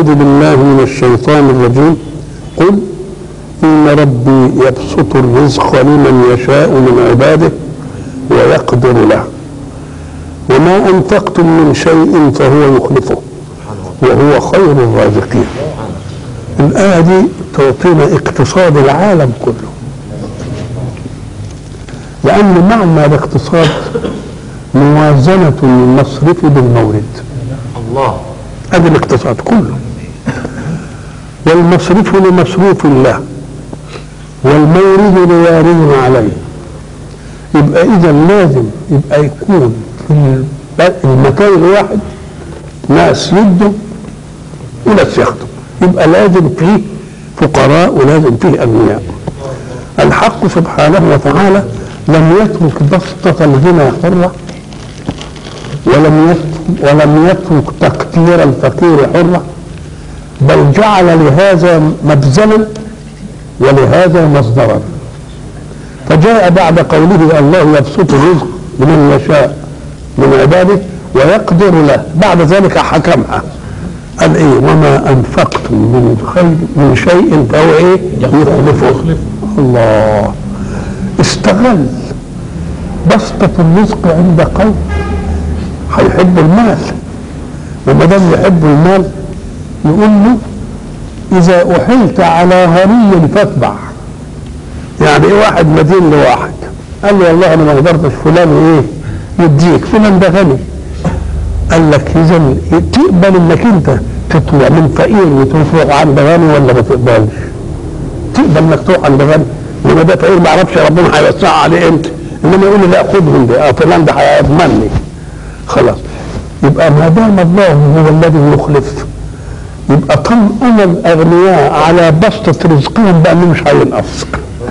أعوذ بالله من الشيطان الرجيم قل إن ربي يبسط الرزق لمن يشاء من عباده ويقدر له وما أنفقتم من شيء فهو يخلفه وهو خير الرازقين الآية دي تعطينا اقتصاد العالم كله لأن معنى الاقتصاد موازنة المصرف بالمورد الله هذا الاقتصاد كله والمصرف لمصروف الله والمورد لوارد عليه يبقى اذا لازم يبقى يكون في الب- المكان الواحد ناس يدوا وناس ياخدوا يبقى لازم فيه فقراء ولازم فيه اغنياء الحق سبحانه وتعالى لم يترك بسطة الغنى حرة ولم يترك ولم يترك تقدير الفقير حرة بل جعل لهذا مبذلا ولهذا مصدرا فجاء بعد قوله الله يبسط الرزق لمن يشاء من عباده ويقدر له بعد ذلك حكمها قال ايه وما انفقتم من خير من شيء فهو ايه يخلفه الله استغل بسطة الرزق عند قوم هيحبوا المال وما دام يحبوا المال يقول له اذا احلت على غني فاتبع يعني ايه واحد مدين لواحد قال له والله انا ما قدرتش فلان ايه يديك فلان ده غني قال لك اذا تقبل انك انت تطلع من فقير وتروح عند غني ولا ما تقبلش تقبل انك تروح عند غني انما ده فقير ما يعرفش ربنا هيوسع عليه امتى انما يقول لي لا خدهم ده اه فلان ده هيضمني خلاص يبقى ما دام الله هو الذي يخلف يبقى طمأن الأغنياء على بسطة رزقهم بأنه مش هينقص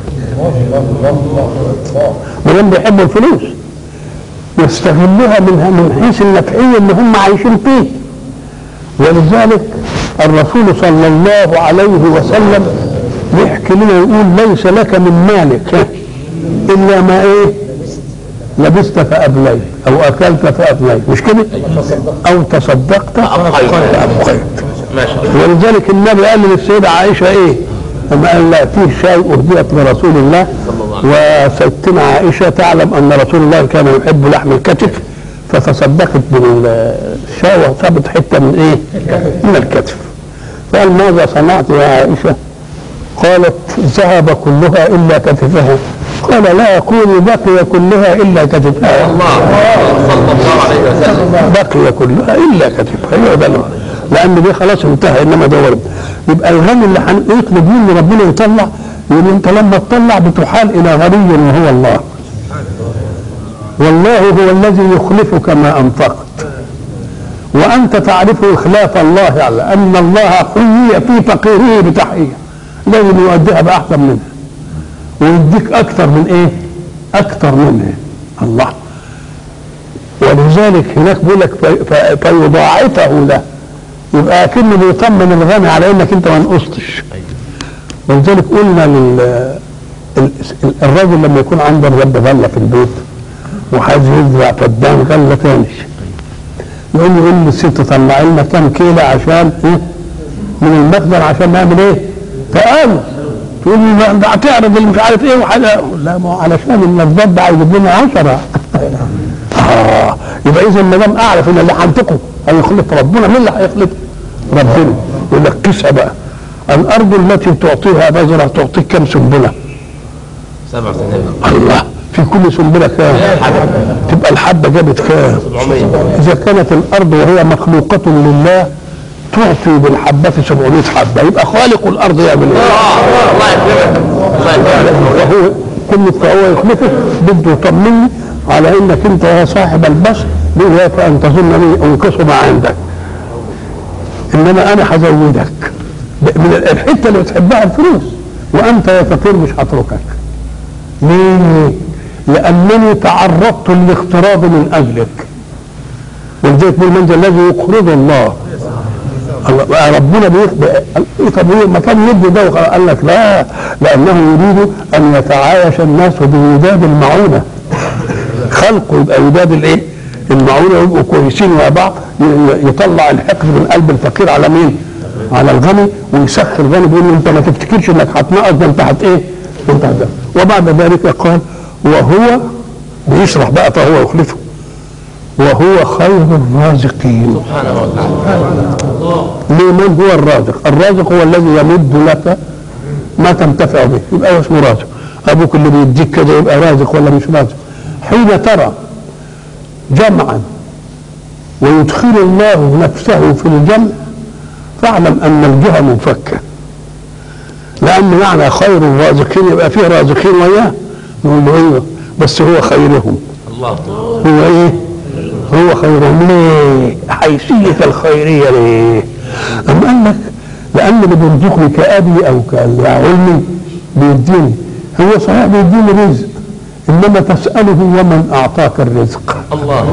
ما دام بيحبوا الفلوس يستغلوها من من حيث النفعية اللي هم عايشين فيه ولذلك الرسول صلى الله عليه وسلم يحكي لنا يقول ليس لك من مالك إلا ما إيه لبست فأبليت أو أكلت فأبليت مش كده؟ أو تصدقت فأبقيت ما شاء الله ولذلك النبي قال للسيدة عائشة ايه؟ لما قال لا فيه شاي اهديت لرسول الله وستنا عائشة تعلم ان رسول الله كان يحب لحم الكتف فتصدقت بالشاي وصابت حتة من ايه؟ من الكتف قال ماذا صنعت يا عائشة؟ قالت ذهب كلها الا كتفها قال لا يكون بقي كلها الا كتفها الله صلى الله عليه وسلم بقي كلها الا كتفها هي ده اللي- لان دي خلاص انتهى انما ده ورد يبقى الغني اللي هيطلب منه ربنا يطلع يقول انت لما تطلع بتحال الى غني وهو الله والله هو الذي يخلفك ما انفقت وانت تعرف اخلاف الله على ان الله حيي في فقيره بتحيه لازم يؤديها باحسن منها ويديك اكثر من ايه اكثر منها الله ولذلك هناك بيقول لك في- في- فيضاعفه له يبقى كأنه بيطمن الغني على انك انت ما نقصتش ولذلك قلنا لل ال- ال- الراجل لما يكون عنده رب غله في البيت وعايز يزرع فدان غله تاني يقول له يقول للست طلعي لنا كام كيلو عشان ايه من المخزن عشان نعمل ايه؟ فقال تقول لي ده- ده هتعرض اللي مش عارف ايه وحاجه لا ما هو علشان النجار ده عايز لنا 10 آه يبقى اذا ما دام اعرف ان اللي هنطقه هيخلف ربنا مين اللي هيخلف؟ ربنا يقول لك قيسها بقى الارض التي تعطيها بذره تعطيك كم سنبله؟ سبع سنين الله في كل سنبله كام؟ تبقى الحبه جابت كام؟ 700 اذا كانت الارض وهي مخلوقه لله تعطي بالحبه 700 حبه يبقى خالق الارض يعمل ايه؟ الله يكرمك الله يكرمك وهو كلمة فهو يخلفه بده يطمني على انك انت يا صاحب البصر اياك ان تظنني انقص ما عندك انما انا هزودك ب- من الحته اللي بتحبها الفلوس وانت يا فقير مش هتركك ليه؟ لانني تعرضت للاقتراض من اجلك ولذلك بيقول من ذا الذي يقرض الله الله- ربنا بيخبئ طب هو ما كان يدي ده وخلاص. قال لك لا لانه يريد ان يتعايش الناس بوداد المعونه خلقه يبقى وداد الايه؟ المعونه يبقوا كويسين مع بعض ي- ي- يطلع الحقد من قلب الفقير على مين؟ على الغني ويسخر الغني بيقول له انت ما تفتكرش انك هتنقص ده انت هت ايه؟ انت هت وبعد ذلك قال وهو بيشرح بقى فهو يخلفه وهو خير الرازقين سبحانه وتعالى لمن هو الرازق الرازق هو الذي يمد لك ما تنتفع به يبقى هو اسمه رازق ابوك اللي بيديك كده يبقى رازق ولا مش رازق حين ترى جمعا ويدخل الله نفسه في الجمع فاعلم ان الجهه منفكه لان معنى خير الرازقين يبقى فيه رازقين وياه نقول له ايوه بس هو خيرهم الله هو ايه هو خيرهم ليه حيثية الخيرية ليه أم قال لك لأن اللي بيرزقني كأبي أو كعلمي بيديني هو صحيح بيديني رزق إنما تسأله ومن أعطاك الرزق الله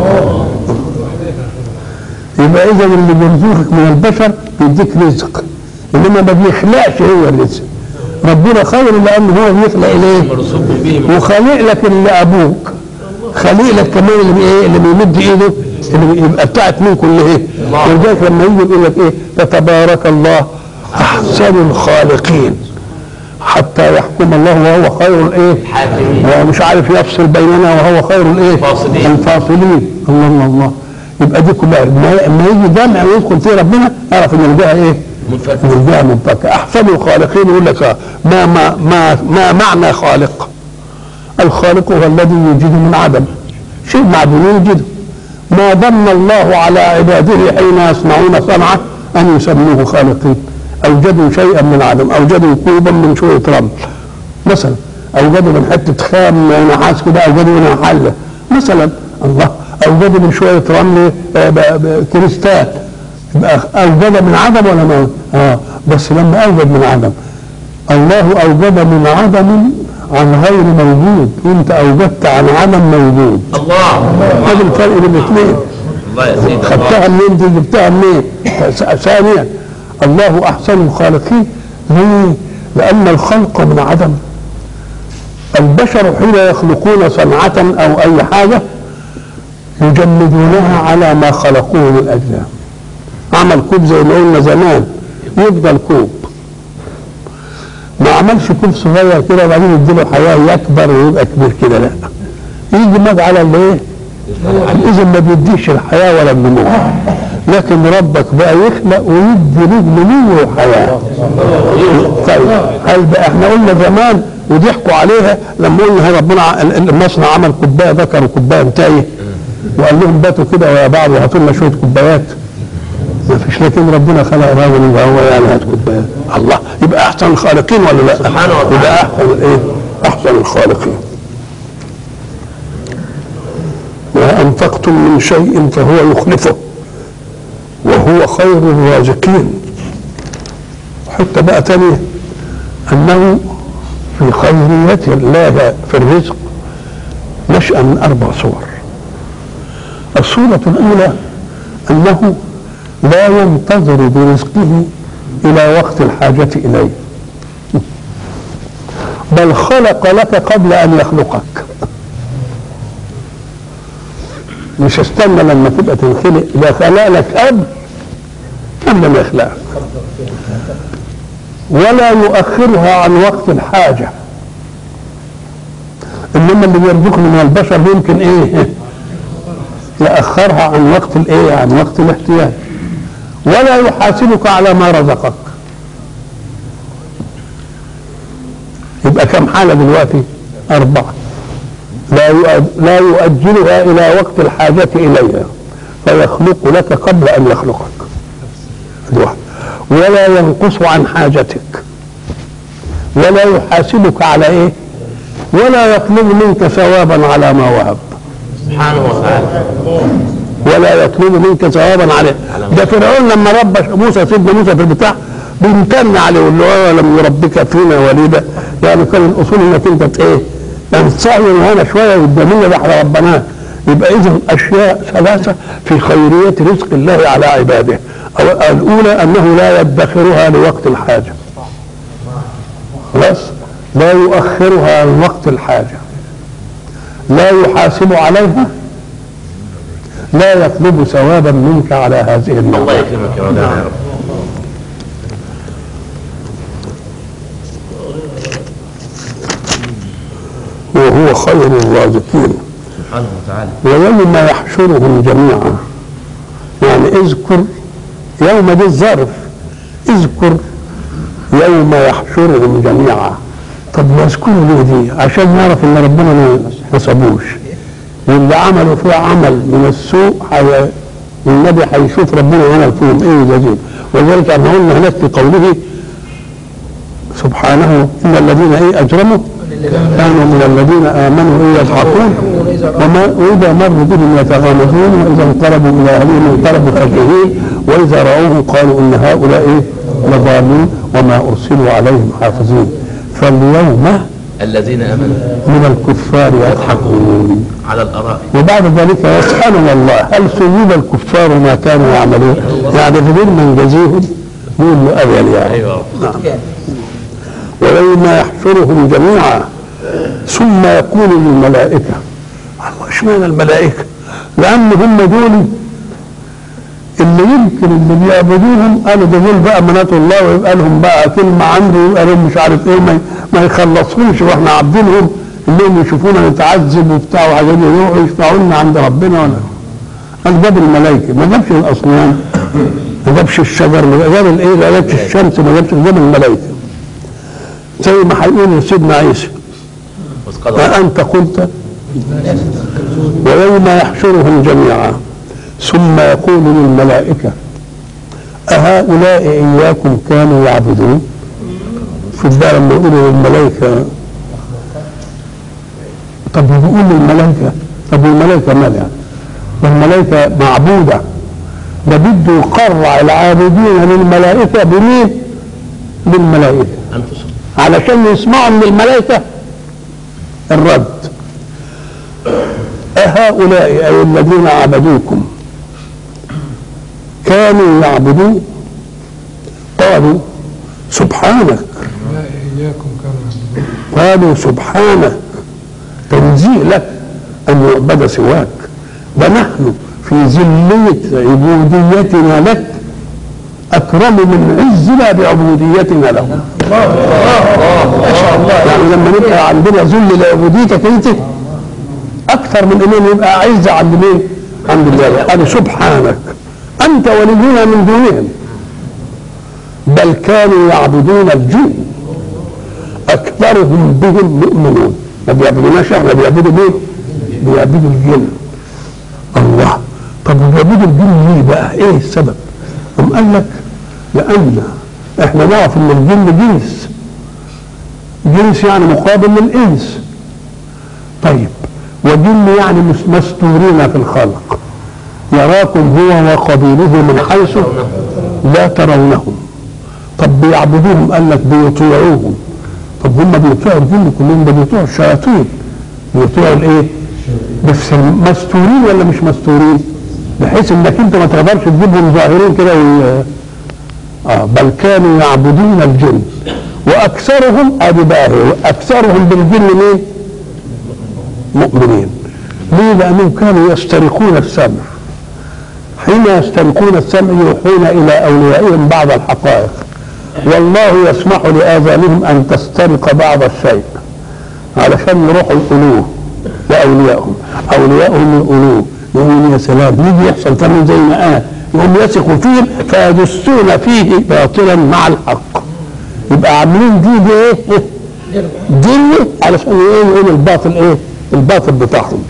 يبقى إذا اللي بيرزقك من البشر بيديك رزق إنما ما بيخلقش هو الرزق ربنا خير لأنه هو بيخلق إليه مرزوق به من وخلق لك اللي ابوك خلق لك كمان اللي بي- ايه اللي بيمد ايده اللي يبقى بتاعت مين كل ايه ولذلك لما يجي يقول لك ايه فتبارك الله احسن الخالقين حتى يحكم الله وهو خير الايه حاكمين هو مش عارف يفصل بيننا وهو خير الايه الفاصلين. الفاصلين الله الله الله يبقى دي كلها لما لما يجي جمع ويدخل فيه ربنا اعرف ان الجهه ايه منفك من الجهه منفكه احسن الخالقين يقول لك آه، ما ما ما ما معنى خالق الخالق هو الذي يوجد من عدم شيء معدوم يوجده ما ضمن الله على عباده حين يصنعون صنعه ان يسموه خالقين اوجدوا شيئا من عدم اوجدوا كوبا من شويه رمل مثلا اوجدوا من حته خام نحاس كده اوجدوا منها حله مثلا الله اوجدوا من شويه رمل آه، ب- ب- كريستال يبقى اوجد من عدم ولا ما اه بس لما اوجد من عدم الله اوجد من عدم عن غير موجود وانت اوجدت عن عدم موجود الله هذا الفرق بين الاثنين الله يا سيدي الله خدتها منين دي جبتها منين ث- ثانيا الله احسن الخالقين ليه لان الخلق من عدم البشر حين يخلقون صنعة او اي حاجة يجمدونها على ما خلقوه من اجلها عمل كوب زي ما قلنا زمان يفضل كوب ما عملش كوب صغير كده وبعدين يديله حياه يكبر ويبقى كبير كده لا يجي مد على الايه؟ اذا ما بيديش الحياه ولا النمو لكن ربك بقى يخلق ويدي له نمو وحياه طيب هل بقى احنا قلنا زمان وضحكوا عليها لما قلنا هي ربنا ع- ال- ال- المصنع عمل كوبايه ذكر وكوبايه انتهي وقال لهم باتوا كده ويا بعض وهاتوا لنا شويه كوبايات ما فيش لكن ربنا خلق راجل وهو يعني هات كوبايات الله يبقى احسن الخالقين ولا لا؟ سبحانه وتعالى. يبقى احسن ايه؟ احسن الخالقين ما انفقتم من شيء فهو يخلفه وهو خير الرازقين حتى بقى تانية انه في خيرية الله في الرزق نشأ من اربع صور الصورة الاولى انه لا ينتظر برزقه الى وقت الحاجة اليه بل خلق لك قبل ان يخلقك مش استنى لما تبقى تنخلق ده خلق لك قبل قبل ما يخلقك ولا يؤخرها عن وقت الحاجة انما اللي بيرزقني من البشر يمكن ايه يأخرها عن وقت الايه عن وقت الاحتياج ولا يحاسبك على ما رزقك يبقى كم حالة دلوقتي أربعة لا يؤد- لا يؤجلها إلى وقت الحاجة إليها فيخلق لك قبل أن يخلقك دي واحدة. ولا ينقص عن حاجتك ولا يحاسبك على إيه ولا يطلب منك ثوابا على ما وهب سبحانه وتعالى ولا يطلب منك ثوابا عليه ده فرعون لما ربى موسى سيدنا موسى في البتاع بيمتن عليه يقول له "آه، لم يربك فينا وليدا يعني كان الاصول انك انت ت- ايه يعني تصعد هنا شويه قدامنا ده احنا ربناك يبقى اذا اشياء ثلاثه في خيريه رزق الله على عباده أو- الاولى انه لا يدخرها لوقت الحاجه خلاص لا يؤخرها عن وقت الحاجه لا يحاسب عليها لا يطلب ثوابا منك على هذه الله النعمة يكرمك يا مولانا يا رب وهو خير الرازقين سبحانه وتعالى ويوم يحشرهم جميعا يعني اذكر يوم دي الظرف اذكر يوم يحشرهم جميعا طب يذكروا ليه دي عشان يعرف ان ربنا ما نصبوش واللي عملوا فيه عمل من السوء حي... النبي هيشوف ربنا عمل فيهم ايه ويجازيهم ولذلك احنا قلنا هناك في قوله سبحانه ان الذين ايه اجرموا كانوا من الذين امنوا ايه يضحكون وما واذا مروا بهم يتغامزون واذا انقلبوا الى اهلهم انقلبوا فكهين واذا راوهم قالوا ان هؤلاء ايه لضالون وما ارسلوا عليهم حافظين فاليوم الذين امنوا من الكفار يضحكون على الارائك وبعد ذلك يسألنا الله هل سيد الكفار ما كانوا يعملون يعني بدون ما نجازيهم نقول له أول يعني ايوه ويوم يحشرهم جميعا ثم يقول للملائكة الله اشمعنى الملائكة لأن هم دول اللي يمكن اللي بيعبدوهم قالوا ده دول بقى منات الله ويبقى لهم بقى كلمة عنده ويبقى لهم مش عارف ايه ما, ما يخلصوش واحنا عابدينهم انهم يشوفونا نتعذب وبتاع وحاجات يروحوا يشفعوا لنا عند ربنا ولا قال جاب الملائكة ما جابش الأصنام ما جابش الشجر ما جاب الايه ما جابش الشمس ما جابش جاب الملائكة زي ما هيقول سيدنا عيسى واتقدر فأنت قلت ويوم يحشرهم جميعا ثم يقول للملائكة أهؤلاء إياكم كانوا يعبدون شوف بقى لما يقولوا للملائكة طب بيقول للملائكة طب الملائكة مالها والملائكة معبودة ده بده يقرع العابدين للملائكة بمين؟ للملائكة انفسهم علشان يسمعوا من الملائكة الرد أهؤلاء أي الذين عبدوكم كانوا يعبدون قالوا سبحانك إياكم كانوا يعبدون قالوا سبحانك تنزيه لك أن يعبد سواك ده نحن في ذلية عبوديتنا لك أكرم من عزنا بعبوديتنا له يعني لما نبقى عندنا ذل لعبوديتك انت اكثر من اننا نبقى عزه عند مين؟ عند الله قال سبحانك انت ولينا من دونهم بل كانوا يعبدون الجن اكثرهم بهم مؤمنون ما بيعبدوناش احنا بيعبدوا مين؟ بيعبدوا الجن الله طب بيعبدوا الجن ليه بقى؟ ايه السبب؟ قام قال لك لان احنا نعرف ان الجن جنس جنس يعني مقابل للانس طيب وجن يعني مس- مستورين في الخلق يراكم هو وقبيله من حيث لا ترونهم طب بيعبدوهم قال لك بيطيعوهم طب هم بيطيعوا الجن كلهم ده بيطيعوا الشياطين بيطيعوا الايه؟ بس مستورين ولا مش مستورين؟ بحيث انك انت ما تقدرش تجيبهم ظاهرين كده وي- آه بل كانوا يعبدون الجن واكثرهم ادي بقى هي، اكثرهم بالجن مين؟ مؤمنين ليه؟ لانهم كانوا يسترقون السمع حين يسترقون السمع يوحون الى اوليائهم بعض الحقائق والله يسمح لاذانهم ان تسترق بعض الشيء علشان يروحوا يقولوه لاوليائهم اوليائهم يقولوه يقولون يا سلام يجي يحصل كمان زي ما قال يقوم يثقوا فيهم فيدسون فيه باطلا مع الحق يبقى عاملين دي دي ايه؟ دي علشان ايه يقول الباطل ايه؟ الباطل بتاعهم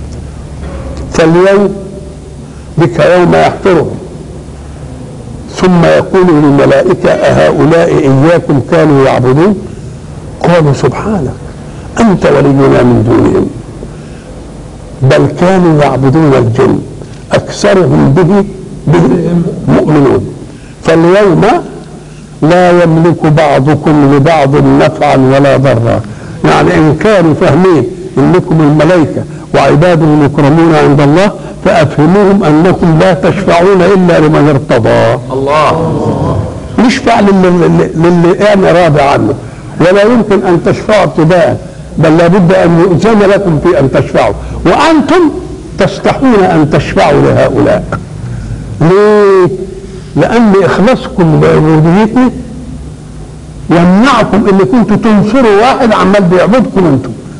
فاليوم بك يوم يحفرهم ثم يقول للملائكة أهؤلاء إياكم كانوا يعبدون قالوا سبحانك أنت ولينا من دونهم بل كانوا يعبدون الجن أكثرهم به بهم مؤمنون فاليوم لا يملك بعضكم لبعض نفعا ولا ضرا يعني إن كانوا فاهمين إنكم الملائكة وعباده المكرمون عند الله فأفهموهم أنكم لا تشفعون إلا لمن ارتضى الله نشفع للي, للي انا راضي عنه ولا يمكن ان تشفعوا ابتداء بل لابد ان يؤذن لكم في ان تشفعوا وانتم تستحون ان تشفعوا لهؤلاء ليه؟ لان اخلاصكم لعبوديتي يمنعكم ان كنتوا تنصروا واحد عمال بيعبدكم انتم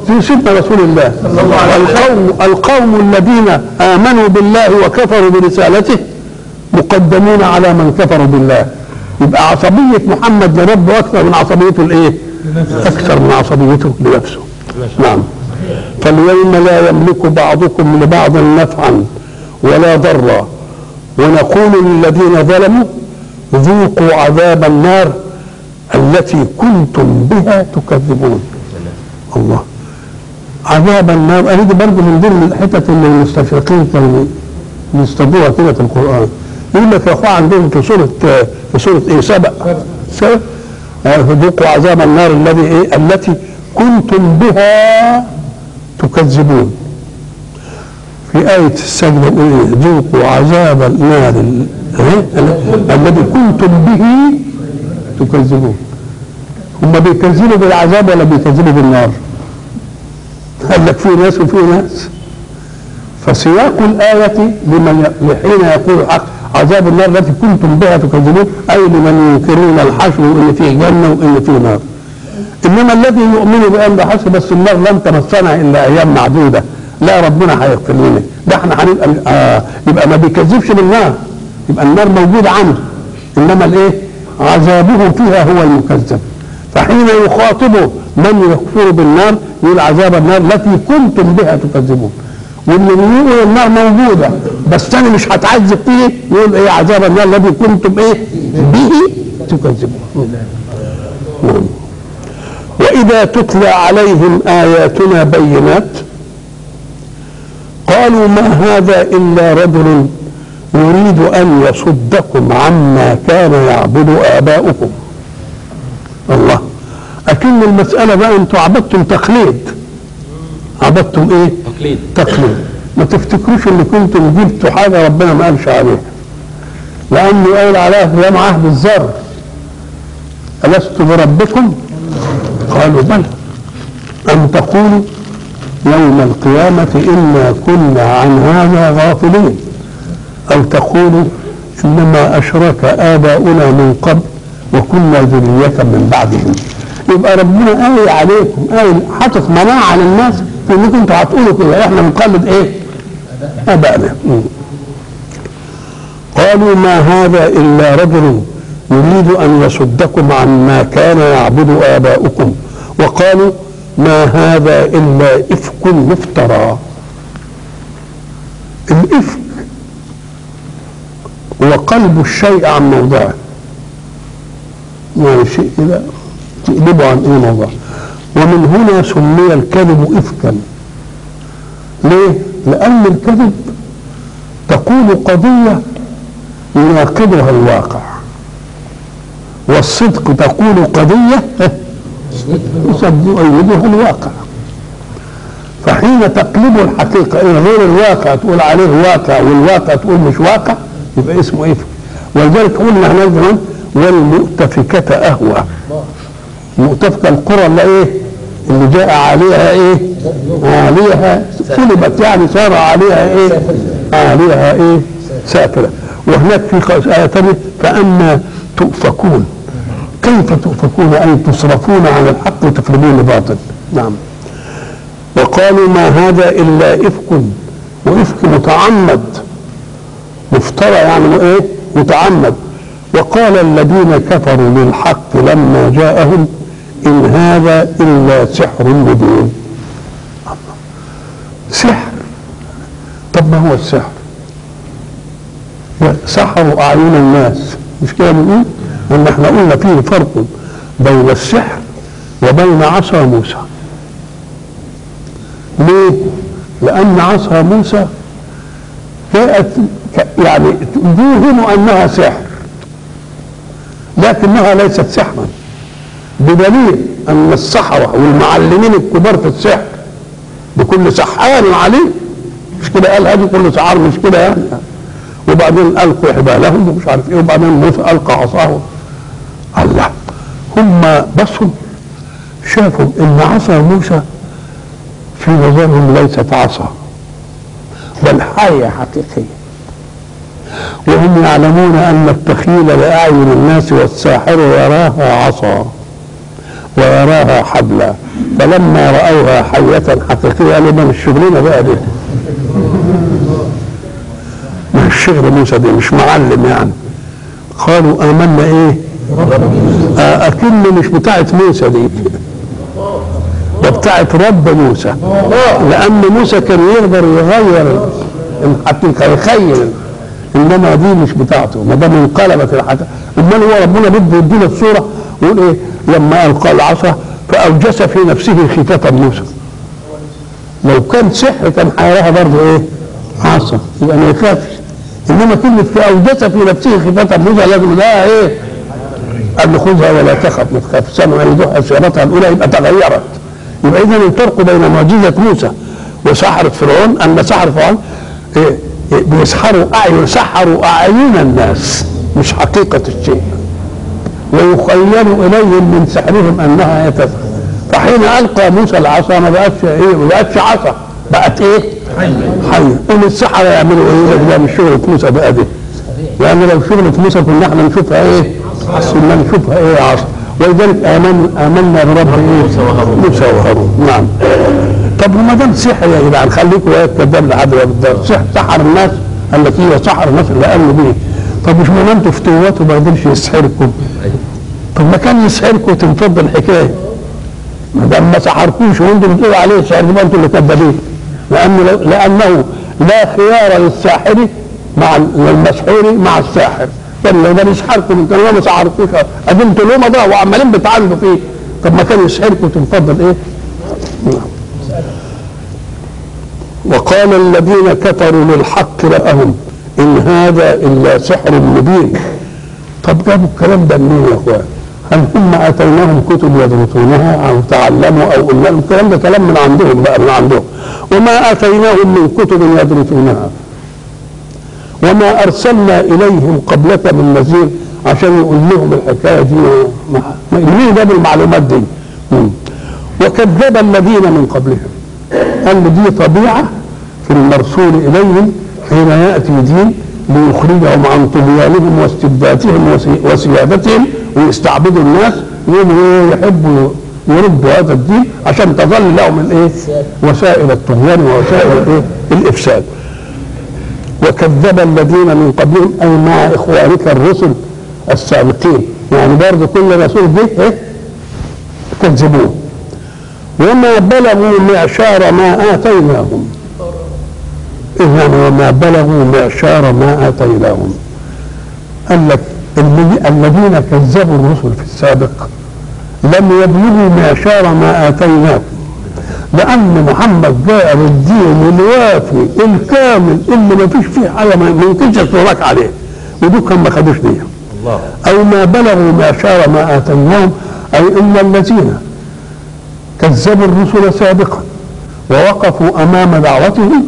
سيدنا رسول الله القوم القوم الذين امنوا بالله وكفروا برسالته مقدمون على من كفروا بالله يبقى عصبية محمد لربه أكثر من عصبيته الإيه؟ أكثر من عصبيته لنفسه نعم فاليوم لا يملك بعضكم لبعض نفعا ولا ضرا ونقول للذين ظلموا ذوقوا عذاب النار التي كنتم بها تكذبون الله عذاب النار أنا دي برضه من ضمن الحتت اللي المستشرقين كانوا يصطادوها كده في القرآن يقول لك يا أخوة عندهم في سورة في سورة إيه سبأ سبأ آه، ذوقوا عذاب النار الذي إيه التي كنتم بها تكذبون في آية السجدة يقول إيه ذوقوا عذاب النار ال- إيه؟ ال- الذي كنتم به تكذبون هم بيكذبوا بالعذاب ولا بيكذبوا بالنار؟ قال لك في ناس وفي ناس فسياق الآية لمن ي- حين يقول الحق عذاب النار التي كنتم بها تكذبون أي لمن ينكرون الحشر وإن فيه جنة وإن فيه نار إنما الذي يؤمن بأن ده حشر بس النار لن تمسنا إلا أيام معدودة لا ربنا هيغفر لنا ده احنا هنبقى آه يبقى ما بيكذبش بالنار يبقى النار موجودة عنده إنما الإيه عذابه فيها هو المكذب فحين يخاطبه من يكفر بالنار يقول عذاب النار التي كنتم بها تكذبون واللي بيقول النار موجوده بس انا مش هتعذب فيه يقول ايه عذاب النار الذي كنتم ايه به تكذبون نعم. واذا تتلى عليهم اياتنا بينات قالوا ما هذا الا رجل يريد ان يصدكم عما كان يعبد اباؤكم الله اكن المساله بقى انتوا عبدتم تقليد عبدتم ايه تقليد تقليد ما تفتكروش ان كنتم جبتوا حاجه ربنا ما قالش عليها لانه قال عليها في يوم عهد الذر الست بربكم قالوا بلى ام تقولوا يوم القيامه انا كنا عن هذا غافلين او تقولوا انما اشرك اباؤنا من قبل وكنا ذريه من بعدهم يبقى ربنا قايل عليكم قايل حاطط مناعه للناس في انكم انتوا هتقولوا كده احنا بنقلد ايه؟ ابائنا مم. قالوا ما هذا الا رجل يريد ان يصدكم عما كان يعبد اباؤكم وقالوا ما هذا الا افك مفترى الافك هو قلب الشيء عن موضعه يعني شيء كده تقلبه عن ايه موضع ومن هنا سمي الكذب افكا ليه لان الكذب تقول قضيه يناقضها الواقع والصدق تقول قضيه يصدق يؤيدها الواقع فحين تقلب الحقيقه الى غير الواقع تقول عليه واقع والواقع تقول مش واقع يبقى اسمه افك ولذلك قلنا احنا زمان والمؤتفكة اهوى مؤتفكة القرى اللي ايه اللي جاء عليها ايه عليها قلبت يعني صار عليها ايه عليها ايه سافرة وهناك في آية ثانية فأما تؤفكون كيف تؤفكون أي تصرفون عن الحق وتقلبون باطل نعم وقالوا ما هذا إلا إفك وإفك متعمد مفترى يعني ايه متعمد وقال الذين كفروا للحق لما جاءهم ان هذا الا سحر مبين سحر طب ما هو السحر سحروا اعين الناس مش كده بنقول ان احنا قلنا فيه فرق بين السحر وبين عصا موسى ليه لان عصا موسى جاءت يعني توهم انها سحر لكنها ليست سحرا بدليل ان السحرة والمعلمين الكبار في السحر بكل سحار عليه مش كده قال هذه كل سحار مش كده يعني وبعدين القوا حبالهم ومش عارف ايه وبعدين موسى القى عصاه الله هم بصوا شافوا ان عصا موسى في نظرهم ليست عصا بل حية حقيقية وهم يعلمون أن التخيل لأعين الناس والساحر يراها عصا ويراها حبلا فلما رأوها حية حقيقية قالوا ده مش شغلنا بقى دي مش شغل موسى دي مش معلم يعني قالوا آمنا إيه آه، أكن مش بتاعت موسى دي ده بتاعت رب موسى لأن موسى كان يقدر يغير الحقيقة يخيل إنما دي مش بتاعته ما دام انقلبت الحاجة أمال هو ربنا بده يدينا الصورة ويقول إيه لما ألقى العصا فأوجس في نفسه خيفة موسى لو كان سحر كان هيراها برضه إيه عصا يبقى ما يخافش إنما كلمة في أوجس في نفسه خيفة موسى لازم ده إيه قال له خذها ولا تخف ما تخاف سمع يدوح سيرتها الاولى يبقى تغيرت يبقى اذا الفرق بين معجزه موسى وسحره فرعون ان سحر فرعون إيه إيه بيسحروا اعين سحروا اعين الناس مش حقيقه الشيء ويخيل اليهم من سحرهم انها يتسخر فحين القى موسى العصا ما بقتش ايه ما بقتش عصا بقت ايه؟ حيه قوم السحره يعملوا ايه؟ ده مش شغله موسى بقى دي لان لو شغله موسى كنا احنا نشوفها ايه؟ كنا نشوفها ايه عصا ولذلك آمن آمنا برب ايه؟ موسى وهارون نعم طب وما دام سحر يا جدعان خليكم ايه كذاب لحد ما بالدار سحر سحر الناس التي هي سحر الناس اللي قالوا بيه طب مش ما انتوا فتوات وما قدرش يسحركم طب ما كان يسحركم وتنفض الحكايه ما دام ما سحركوش وانتم بتقولوا عليه سحر يبقى انتم اللي كذابين لانه لانه لا خيار للساحر مع المسحور مع الساحر كان ده بيسحركم انتوا لو ما سحركوش ادي انتوا ليه ده وعمالين بتعالجوا فيه طب ما كان يسحركم وتنفضل ايه؟ نعم وقال الذين كفروا للحق لهم ان هذا الا سحر مبين طب جابوا الكلام ده منين يا اخوان؟ هل هم اتيناهم كتب يدرسونها او تعلموا او قلنا لهم الكلام ده كلام من عندهم بقى من عندهم وما اتيناهم من كتب يدرسونها وما ارسلنا اليهم قبلك من نذير عشان يقول لهم الحكايه دي ما- ما- مين جاب المعلومات دي؟ مم. وكذب الذين من قبلهم قال دي طبيعه في المرسول اليهم حين ياتي دين ليخرجهم عن طغيانهم واستبدادهم وسي- وسيادتهم ويستعبدوا الناس يقوموا إيه يحبوا يردوا هذا الدين عشان تظل لهم الايه؟ وسائل الطغيان ووسائل الايه؟ الافساد. وكذب الذين من قبلهم اي مع اخوانك الرسل السابقين يعني برضه كل رسول جه إيه؟ كذبوه وما بلغوا معشار ما اتيناهم اذا وما بلغوا معشار ما اتيناهم قال لك الذي- الذين كذبوا الرسل في السابق لم يبلغوا معشار ما اتيناكم لان محمد جاء بالدين الوافي الكامل اللي ما فيش فيه حاجه ما ما يمكنش يتفرج عليه ودول كان ما خدوش بيها الله أو ما بلغوا معشار ما آتيناهم أي إن الذين كذبوا الرسل سابقا ووقفوا أمام دعوتهم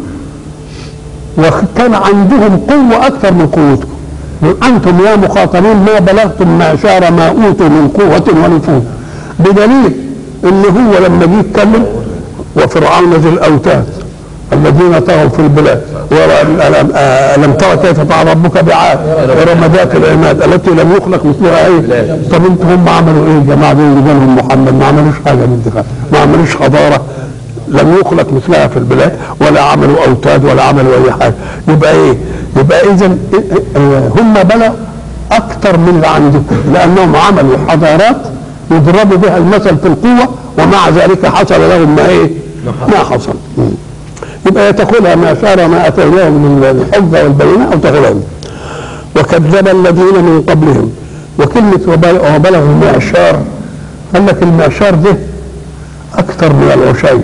وكان عندهم قوة أكثر من قوتكم أنتم يا مخاطبين ما بلغتم معشار ما أوتوا من قوة ونفوذ بدليل إن هو لما جه يتكلم وفرعون ذي الأوتاد الذين طغوا في البلاد ولم ألم ترى كيف فعل ربك بعاد ورمدات العماد التي لم يخلق مثلها ايه طب انتم هم عملوا ايه يا جماعه دول اللي جالهم محمد ما عملوش حاجه من دي ما عملوش حضاره لم يخلق مثلها في البلاد ولا عملوا اوتاد ولا عملوا اي حاجه يبقى ايه يبقى اذا هم بلغوا اكثر من اللي عندكم لانهم عملوا حضارات يضربوا بها المثل في القوه ومع ذلك حصل لهم ما ايه ما حصل مم. يبقى تاخذها ما شار ما اتيناهم من الحجه والبينه او تاخذها وكذب الذين من قبلهم وكلمه وبل- وبلغوا معشار قال لك المعشار ده اكثر من العشير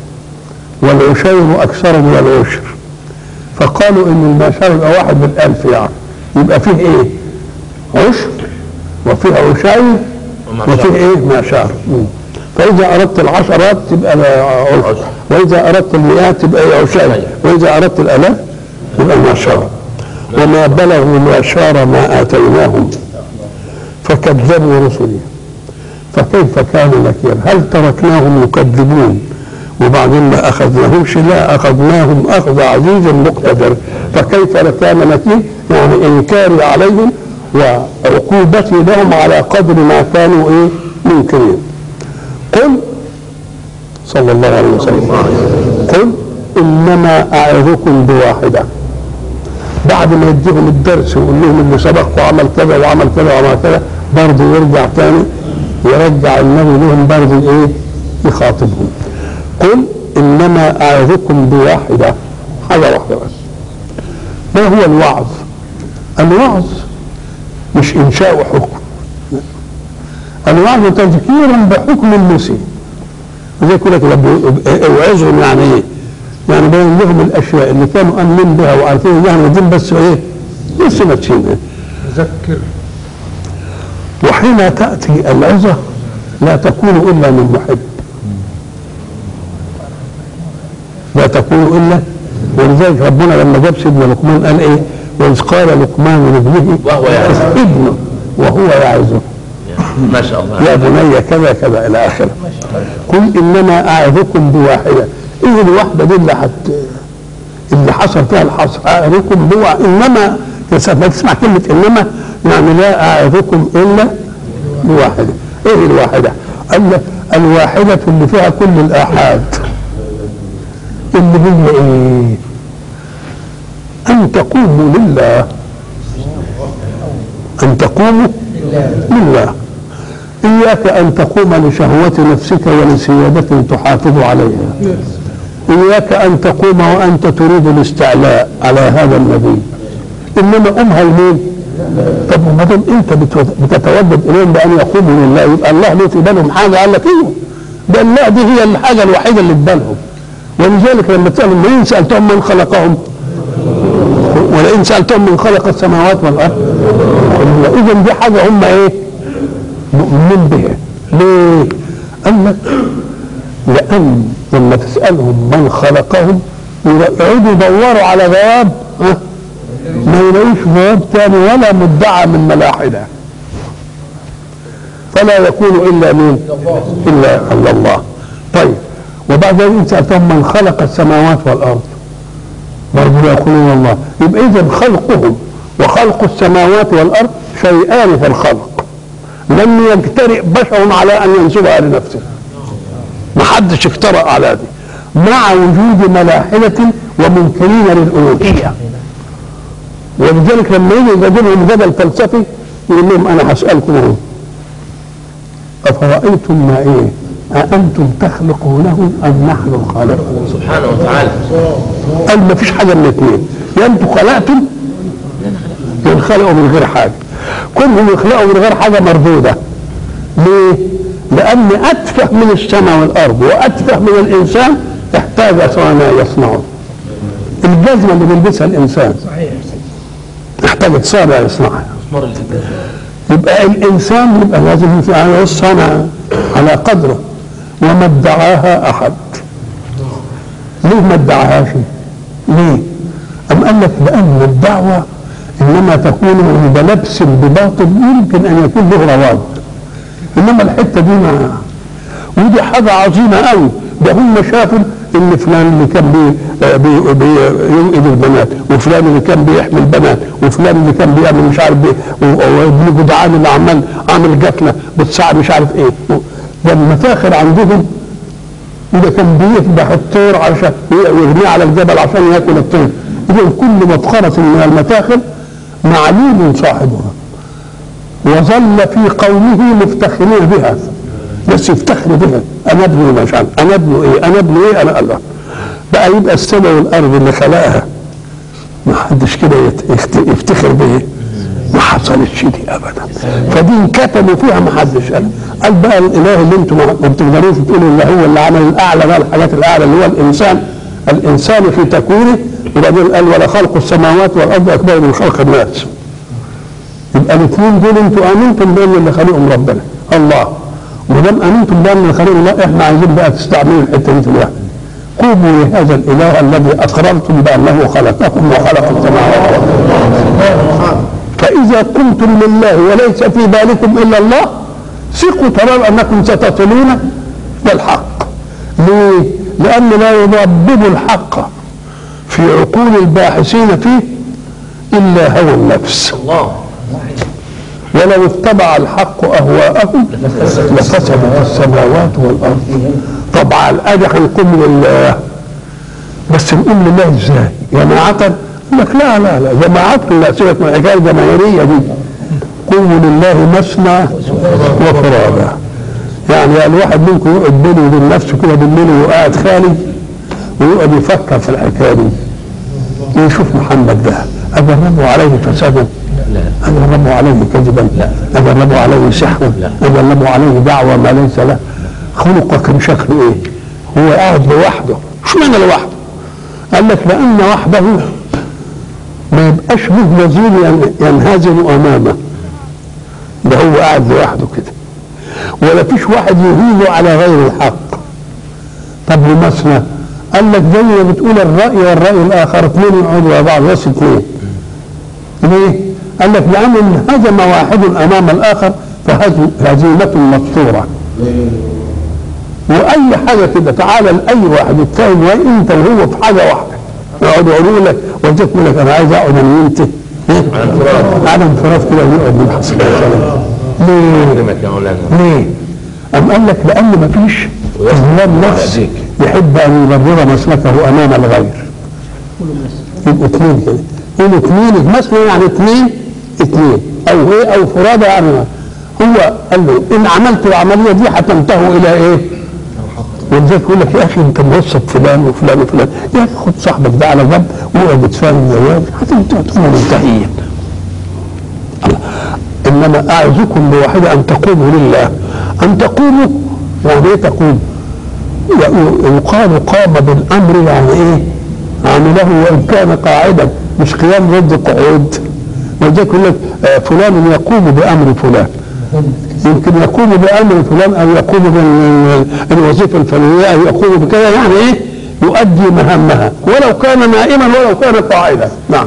والعشير اكثر من العشر فقالوا ان المعشار يبقى واحد من الالف يعني يبقى فيه ايه؟ عشر وفيه عشير وفيه ايه؟ معشار مم. فاذا اردت العشرات تبقى عشر واذا اردت المئات تبقى ايه عشير واذا اردت الالاف يبقى معشار وما بلغوا معشار ما اتيناهم فكذبوا رسلي فكيف كان نكير هل تركناهم يكذبون وبعدين ما اخذناهمش لا اخذناهم اخذ عزيز مقتدر فكيف كان نكير يعني انكاري عليهم وعقوبتي لهم على قدر ما كانوا ايه منكرين قل صلى الله عليه وسلم قل انما اعظكم بواحده بعد ما يديهم الدرس ويقول لهم اللي سبق وعمل كذا وعمل كذا وعمل كذا برضه يرجع تاني يرجع النبي لهم برضه ايه يخاطبهم قل انما اعظكم بواحده حاجه واحده بس ما هو الوعظ الوعظ مش انشاء حكم الوعظ تذكير بحكم المسيء زي يقول لك اوعظهم يعني ايه؟ يعني بين لهم الاشياء اللي كانوا امنين بها وعارفين يعني دين بس ايه؟ لسه ماشيين ذكر وحين تاتي العظه لا تكون الا من محب لا تكون الا ولذلك ربنا لما جاب سيدنا لقمان قال ايه؟ واذ قال لقمان لابنه وهو يعظه. ابنه وهو يعظه ما شاء الله يا بني كذا كذا الى اخره قل انما اعظكم بواحده ايه الواحده دي اللي حت اللي حصل فيها الحصر اعظكم بواحده انما يا سيدي ما تسمع كلمه انما يعني لا اعظكم الا بواحده ايه الواحده؟ قال لك الواحده اللي فيها كل الاحاد اللي هي ايه؟ ان تقوموا لله ان تقوموا لله إياك أن تقوم لشهوة نفسك ولسيادة تحافظ عليها إياك أن تقوم وأنت تريد الاستعلاء على هذا النبي إنما قومها لمين؟ طب ما دام أنت بتو- بتتودد إليهم بأن يقوموا لله يبقى الله له في بالهم حاجة قال لك إيه؟ ده الله دي هي الحاجة الوحيدة اللي في بالهم ولذلك لما تسألهم من سألتهم من خلقهم ولئن سألتهم من خلق السماوات والأرض إذا دي حاجة هم إيه؟ مؤمنين بها ليه؟ قال لك لأن لما تسألهم من خلقهم يقعدوا يدوروا على جواب ها؟ ما يلاقيش جواب تاني ولا مدعى من ملاحدة فلا يكون إلا مين؟ إلا إلا الله طيب وبعد ذلك إن سألتهم من خلق السماوات والأرض برضه يقولون الله يبقى إذا خلقهم وخلق السماوات والأرض شيئان في الخلق لم يجترئ بشر على ان ينسبها لنفسه ما حدش اجترأ على دي مع وجود ملاحدة ومنكرين للألوهية ولذلك لما يجي يجادلهم جدل فلسفي يقول لهم أنا هسألكم اهو أفرأيتم ما إيه أأنتم تخلقونه أم نحن الخالقون سبحانه وتعالى قال ما فيش حاجة من الاثنين يا أنتم خلقتم يا انخلقوا من غير حاجة كلهم يخلقوا من غير حاجة مردودة ليه؟ لأن أتفه من السماء والأرض وأتفه من الإنسان احتاج صانع يصنعه الجزمة اللي بيلبسها الإنسان احتاجت صانع يصنعها مسمار الإنسان يبقى الإنسان يبقى لازم على الصنع على قدره وما ادعاها أحد ليه ما ادعاهاش؟ ليه؟ أم قال لك لأن الدعوة إنما تكون عند لبس بباطل يمكن أن يكون له رواج إنما الحتة دي ما ودي حاجة عظيمة قوي ده هم شافوا ان فلان اللي كان بي بي بي ينقذ البنات وفلان اللي كان بيحمي البنات وفلان اللي كان بيعمل مش عارف بيه و- وابن جدعان اللي عمال عامل جفله بتساعد مش عارف ايه ده المفاخر عندهم وده كان بيذبح الطير عشان ويرميه على الجبل عشان ياكل الطير اذا كل مفخرة من المفاخر معلوم صاحبها وظل في قومه مفتخرين بها بس يفتخر بها انا ابن مش عارف انا ابن ايه انا ابن ايه انا الله بقى يبقى السماء والارض اللي خلقها ما حدش كده يت- يخت- يفتخر به ما حصلتش دي ابدا فدي انكتموا فيها ما حدش قال قال بقى الاله اللي انتم ما ما بتقدروش تقولوا اللي هو اللي عمل الاعلى بقى الحاجات الاعلى اللي هو الانسان الانسان في تكوينه وبعدين قال ولا خلق السماوات والارض اكبر من خلق الناس يبقى الاثنين دول انتوا امنتم بان اللي خلقهم ربنا الله وما دام امنتم بان اللي خلقهم الله احنا عايزين بقى تستعملوا الحته دي في الواحد قوموا لهذا الاله الذي اقررتم بانه خلقكم وخلق السماوات والارض فاذا قمتم لله وليس في بالكم الا الله ثقوا ترى انكم ستصلون للحق ليه؟ لان لا يضبب الحق في عقول الباحثين فيه الا هوى النفس الله ولو اتبع الحق اهواءهم لفسدت السماوات والارض طبعا ادي هنقوم لله بس نقوم لله ازاي؟ جماعة قال لك لا لا لا جماعة لا سيبك من الحكايه الجماهيريه دي قوموا لله مثنى وفرادى يعني الواحد منكم يقعد بينه وبين نفسه كده بالليل وهو قاعد خالي ويقعد يفكر في الحكايه دي ويشوف محمد ده أجربوا عليه فسادا لا أجربوا عليه كذبا لا. أجربوا عليه سحرا لا. أجربوا عليه دعوة ما ليس له خلقه كان شكله إيه هو قاعد لوحده اشمعنى لوحده قال لك لأن وحده ما يبقاش له نظير ين- ينهزم أمامه ده هو قاعد لوحده كده ولا فيش واحد يهيله على غير الحق طب لمثنى قال لك زي ما بتقول الرأي والرأي الآخر اثنين يقعدوا مع بعض بس اثنين ليه؟ قال لك لأن إن هزم واحد أمام الآخر فهزيمة مستورة وأي حاجة كده تعالى لأي واحد يتفاهم وأنت وهو في حاجة واحدة يقعدوا يقولوا لك وانت تقول لك أنا عايز أقعد أنا وأنت على انفراد. على انفراد كده ونقعد نبحث في الكلام ليه؟ كلمة يا مولانا ليه؟ أم قال لك لأن مفيش إظلام نفس يهديك. يحب أن يبرر مسلكه أمام الغير يبقوا اثنين كده يبقوا اثنين مثلا يعني اثنين اثنين أو إيه أو فرادى يعني هو قال له إن عملت العملية دي هتنتهوا إلى إيه؟ ولذلك يقول لك يا أخي أنت موصف فلان وفلان وفلان يا أخي خد صاحبك ده على جنب واقعد اتفاهم وياه هتنتهوا تكونوا منتهيين انما اعظكم بواحده ان تقوموا لله ان تقوموا يعني ايه تقوم ي- يقال قام بالامر يعني ايه عمله وان كان قاعدا مش قيام ضد قعود ولذلك يقول لك آه، فلان يقوم بامر فلان يمكن يقوم بامر فلان او يقوم بال- بالوظيفه الفلانيه او يقوم بكذا يعني ايه يؤدي مهامها ولو كان نائما ولو كان قاعدا نعم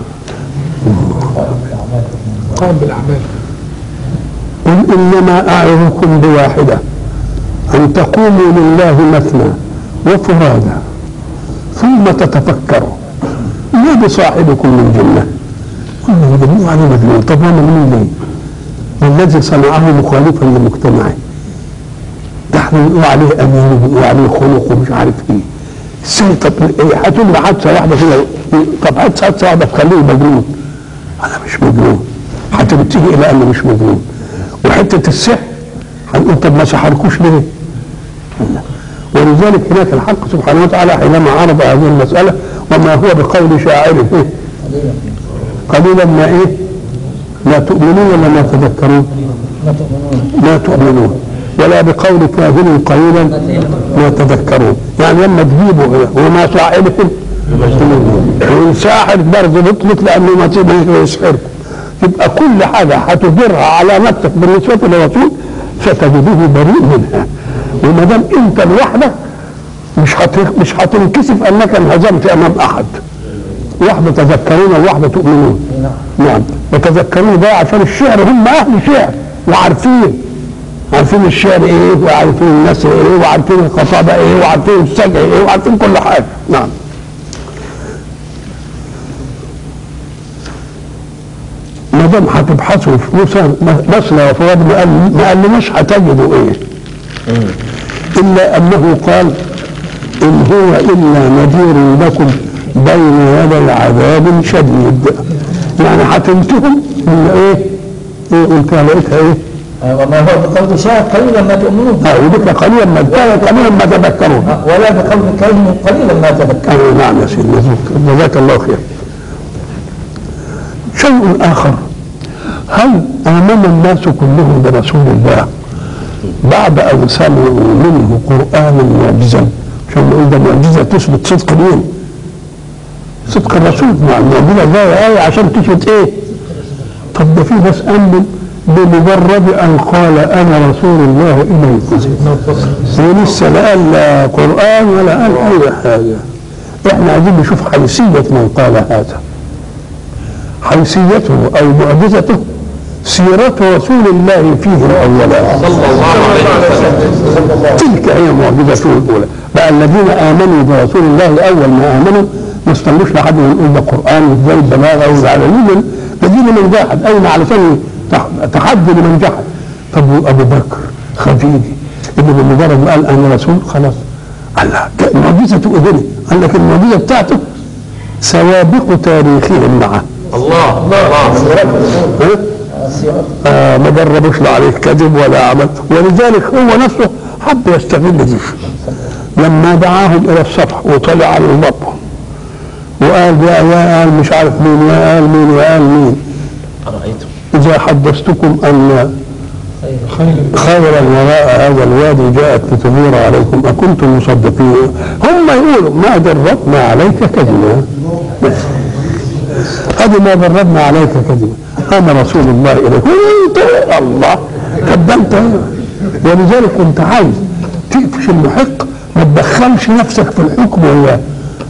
قام بالاعمال قل إنما أعظكم بواحدة أن تقوموا لله مثنى وفرادى ثم تتفكروا ما بصاحبكم من جنة قلنا يدلوا عليه مجنون طب هو مجنون ليه؟ والذي صنعه مخالفا لمجتمعه ده احنا بنقول عليه امين وبنقول عليه خلق ومش عارف ايه ازاي طب ايه هتقول له حادثه واحده كده طب حادثه حادثه واحده تخليه مجنون انا مش مجنون هتنتهي الى انه مش مجنون وحته السحر هنقول طب ما سحركوش ليه؟ لا. ولذلك هناك الحق سبحانه وتعالى حينما عرض هذه المساله وما هو بقول شاعر إيه؟ قليلا ما ايه؟ لا تؤمنون ولا ما تذكرون؟ ما تؤمنون ولا بقول كاهن قليلا ما تذكرون يعني لما تجيبوا وما صاحبكم وان ساحر برضه بطلق لانه ما تبقى يسحركم يبقى كل حاجه هتديرها على نفسك بالنسبه للرسول ستجده بريء منها وما دام انت لوحدك مش هت- مش هتنكسف انك انهزمت امام احد واحده تذكرون وواحده تؤمنون نعم وتذكرون ده عشان الشعر هم اهل شعر وعارفين عارفين الشعر ايه وعارفين النثر ايه وعارفين الخطابه ايه وعارفين السجع ايه وعارفين كل حاجه نعم ما دام هتبحثوا في موسى مثنى وفراد ما قال ما قالناش هتجدوا ايه الا انه قال ان هو الا نذير لكم بين يدي عذاب شديد يعني هتنتهوا من ايه؟ ايه قلت لقيتها ايه؟ وما هو بقول شاهد قليلا ما تؤمنون اه وذكر قليلا ما قليلا ما تذكرون ولا بقول كلمة قليلا ما تذكرون آه نعم يا سيدي جزاك الله خير شيء آخر هل آمن الناس كلهم برسول الله بعد أن سمعوا منه قرآنا معجزا عشان نقول ده معجزة تثبت صدق مين؟ صدق الرسول مع المعجزة ده آية عشان تثبت إيه؟ طب ده في ناس آمنوا بمجرد أن قال أنا رسول الله إليكم ولسه لا قال لا قرآن ولا قال أي حاجة احنا عايزين نشوف حيثية من قال هذا حيثيته أو معجزته سيرة رسول الله فيهم أولا صلى الله عليه وسلم تلك هي معجزته الأولى بقى الذين آمنوا برسول الله أول ما آمنوا ما استنوش لحد ما يقول ده قرآن وازاي البلاغة والعلمين الذين من واحد أين علشان تح- تحدي لمن جحد طب ابو بكر خديجه اللي بمجرد ما قال انا رسول خلاص قال لا ك- معجزته اذنه قال لك المعجزه بتاعته سوابق تاريخهم معه الله الله ها؟ آه ما جربوش لا عليه كذب ولا عمل ولذلك هو نفسه حب يستغل دي لما دعاهم الى الصفح وطلع على البطن وقال يا يا قال مش عارف مين يا قال مين يا قال مين أرأيتم اذا حدثتكم ان خيرا وراء هذا الوادي جاءت لتمير عليكم اكنتم مصدقين هم يقولوا ما دربنا عليك كذبا هذه ما دربنا عليك كذبا انا رسول الله اليك وانت الله طب ده انت ولذلك كنت عايز تقفش المحق ما تدخلش نفسك في الحكم وياه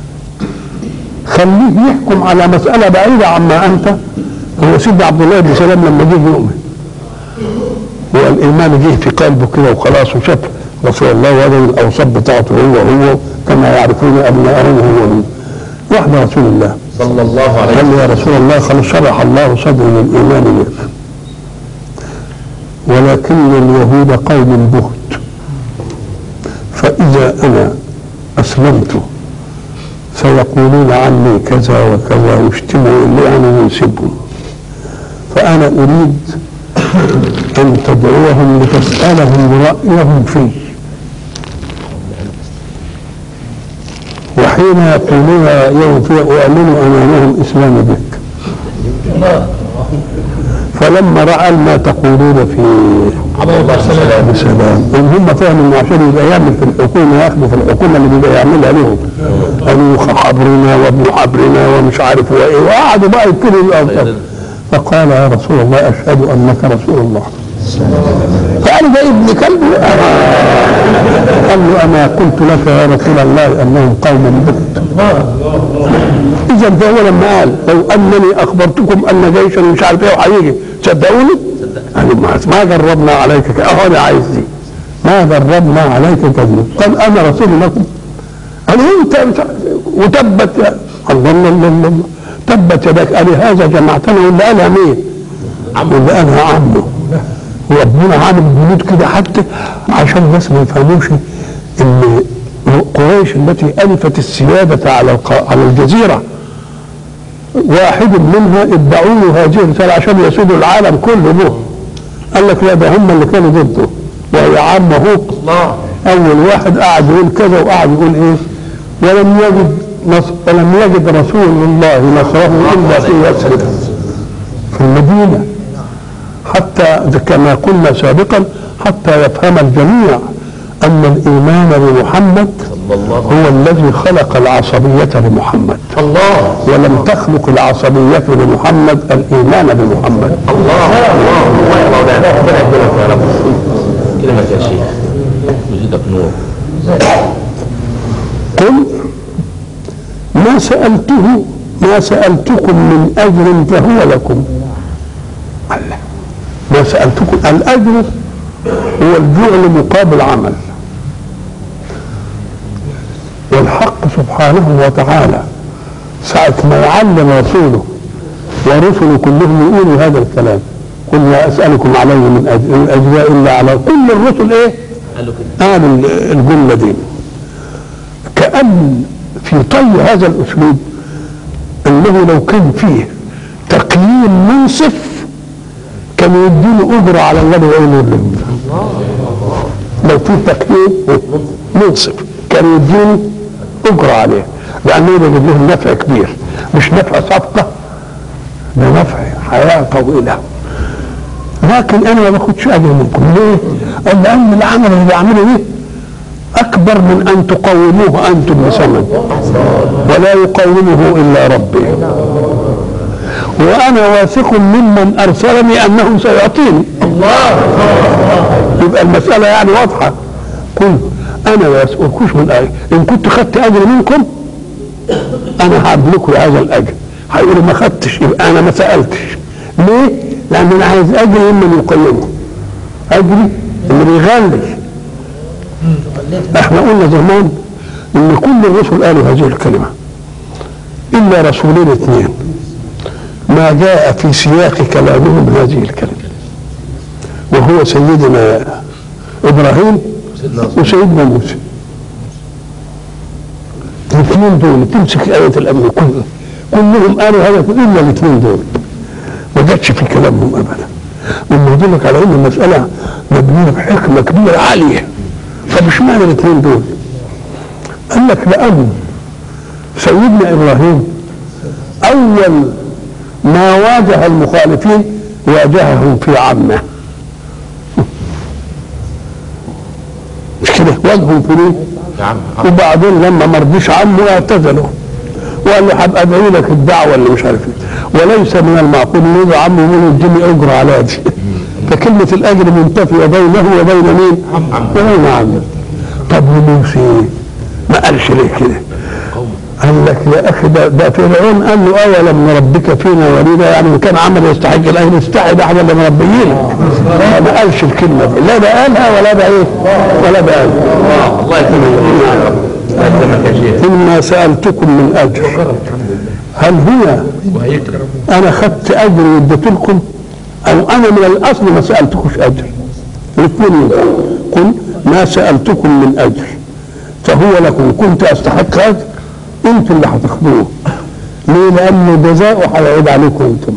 خليه يحكم على مسألة بعيدة عما أنت هو سيدنا عبد الله بن سلام لما جه يؤمن هو الإيمان جه في قلبه كده وخلاص وشاف رسول الله وهذا الأوصاف بتاعته هو هو كما يعرفون أبناءهم هو هو واحد رسول الله صلى الله عليه قال له يا رسول الله خلاص شرح الله صدري للإيمان بك ولكن اليهود قوم بهت فإذا أنا أسلمت سيقولون عني كذا وكذا واشتموا إلي أنا ويسبوا فأنا أريد أن تدعوهم لتسألهم رأيهم فيه وحين يقولون رأيهم فيه أؤمن أمامهم إسلام بك فلما رأى ما تقولون فيه عبد الله السلام بسلام ان هم فهموا انه عشان يبقى يعمل في الحكومه ياخدوا في الحكومه اللي بيبقى يعملها لهم قالوا حبرنا وابن حبرنا ومش عارف هو ايه وقعدوا بقى يبتدوا الأوصاف. فقال يا رسول الله اشهد انك رسول الله فقال ده ابن كلب قال له انا قلت لك يا رسول الله انهم قوم بهت اذا فهو لما قال لو انني اخبرتكم ان جيشا مش عارف ايه وهيجي تصدقوني؟ قالوا ما ما جربنا عليك ك- اهو انا عايز دي ما جربنا عليك كذبا قال انا رسول لكم قال انت مش عارف إيه. وتبت يا الله الله الله الله الله. تبت يدك قال هذا جمعتنا واللي قالها مين؟ واللي قالها عمه وربنا عامل بنود كده حتى عشان الناس ما يفهموش ان قريش التي الفت السياده على الق- على الجزيره واحد منها ادعوا له هذه الرساله عشان يسودوا العالم كله به قال لك لا ده هم اللي كانوا ضده ويا عم اهو الله اول واحد قعد يقول كذا وقعد يقول ايه ولم يجد نص ولم يجد رسول الله نصره الا في يثرب في المدينه حتى كما قلنا سابقا حتى يفهم الجميع ان الايمان بمحمد صلى الله هو الذي خلق العصبيه لمحمد الله ولم تخلق العصبيه لمحمد الايمان بمحمد الله الله الله يا مولانا ربنا يكرمك يا رب كلمك يا شيخ يزيدك نور قل ما سألته ما سألتكم من أجر فهو لكم الله ما سألتكم الأجر هو الجعل مقابل عمل والحق سبحانه وتعالى ساعة ما يعلم رسوله ورسله كلهم يقولوا هذا الكلام قل لا أسألكم عليه من أجر إن أجزاء إلا على كل الرسل إيه؟ قال له كده قالوا الجملة دي كأن في طي هذا الأسلوب أنه لو كان فيه تقييم منصف كان يديله أجر على الذي يقوله له لو في تقييم منصف كان يديله أجر عليه لأنه يجد لهم نفع كبير مش نفع صفقة ده نفع حياة طويلة لكن انا ما باخدش اجر منكم ليه؟ قال لان العمل اللي بعمله ده اكبر من ان تقوموه انتم بثمن ولا يقومه الا ربي وانا واثق ممن ارسلني انه سيعطيني الله يبقى المساله يعني واضحه قل انا ما اسالكوش من اجر ان كنت خدت اجر منكم انا هعمل لكم هذا الاجر هيقولوا ما خدتش يبقى انا ما سالتش ليه؟ لان انا عايز اجري ممن يقيمه اجري اللي بيغلي احنا قلنا زمان ان كل الرسل قالوا هذه الكلمه الا رسولين اثنين ما جاء في سياق كلامهم هذه الكلمه وهو سيدنا ابراهيم وسيدنا موسى الاثنين دول تمسك آية الأمن كلهم كلهم قالوا هذا إلا الاثنين دول ما جاتش في كلامهم أبدا وما يدلك على أن المسألة مبنية بحكمة كبيرة عالية طب اشمعنى الاثنين دول؟ قال لك لأن سيدنا إبراهيم أول ما واجه المخالفين واجههم في عامة مش كده واجههم في مين؟ يا عم وبعدين لما ما رضيش عنه اعتزله وقال له هبقى ادعي لك الدعوه اللي مش عارف ايه وليس من المعقول ان يدعو عمه يقول اديني اجر على دي فكلمه الاجر منتفيه بينه وبين مين؟ وبين عمه طب وموسى ما قالش ليه كده؟ قال لك يا اخي ده, ده فرعون قال له اولم نربك فينا وليدا يعني ان كان عمل يستحق الاجر يستحق ده احنا اللي مربيينه ما قالش الكلمه دي لا ده قالها ولا ده ايه؟ ولا ده قالها الله يكرمك يا رب الله يكرمك يا شيخ إما سألتكم من أجر هل هو وهيكرم أنا خدت أجر واديت لكم أو أنا من الأصل ما سألتكوش أجر الاثنين ينفع. قل ما سألتكم من أجر فهو لكم كنت أستحق أجر أنتم اللي هتاخدوه ليه؟ لأن جزاؤه هيعود عليكم أنتم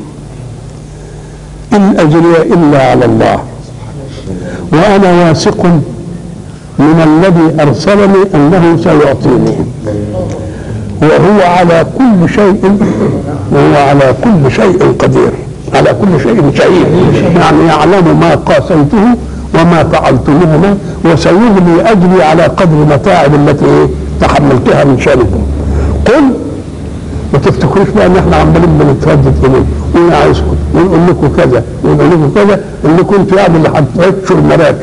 إن أجري إلا على الله وأنا واثق من الذي أرسلني أنه سيعطيني وهو على كل شيء وهو على كل شيء قدير على كل شيء شهيد يعني يعلم ما قاسيته وما فعلتموهما وسيغني اجري على قدر المتاعب التي إيه؟ تحملتها من شانكم قل ما تفتكروش بقى ان احنا عمالين بنتردد اليه وانا عايزكم ونقول لكم كذا ونقول لكم كذا انكم انتوا يعني اللي هتفتشوا المراكب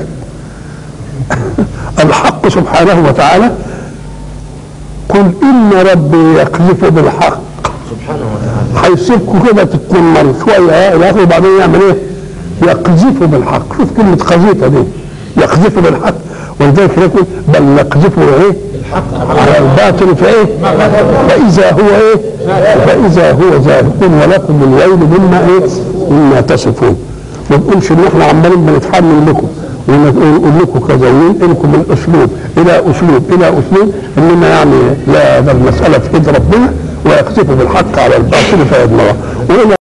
الحق سبحانه وتعالى قل ان ربي يقذف بالحق سبحانه وتعالى هيسيبكم كده تتنمروا شويه الى اخره وبعدين يعمل ايه؟ يقذف بالحق شوف كلمه قذيفه دي يقذف بالحق ولذلك يقول بل نقذف ايه؟ على الباطل فايه؟ فاذا هو ايه؟ فاذا هو ذلك ولكم الويل مما ايه؟ مما تصفون ما تقولش ان احنا عمالين بنتحمل لكم ونقول لكم كذا وننقلكم من اسلوب الى اسلوب الى اسلوب انما يعني لا ده المساله في ايد ربنا ويقذف بالحق على الباطل فيدمره وإلى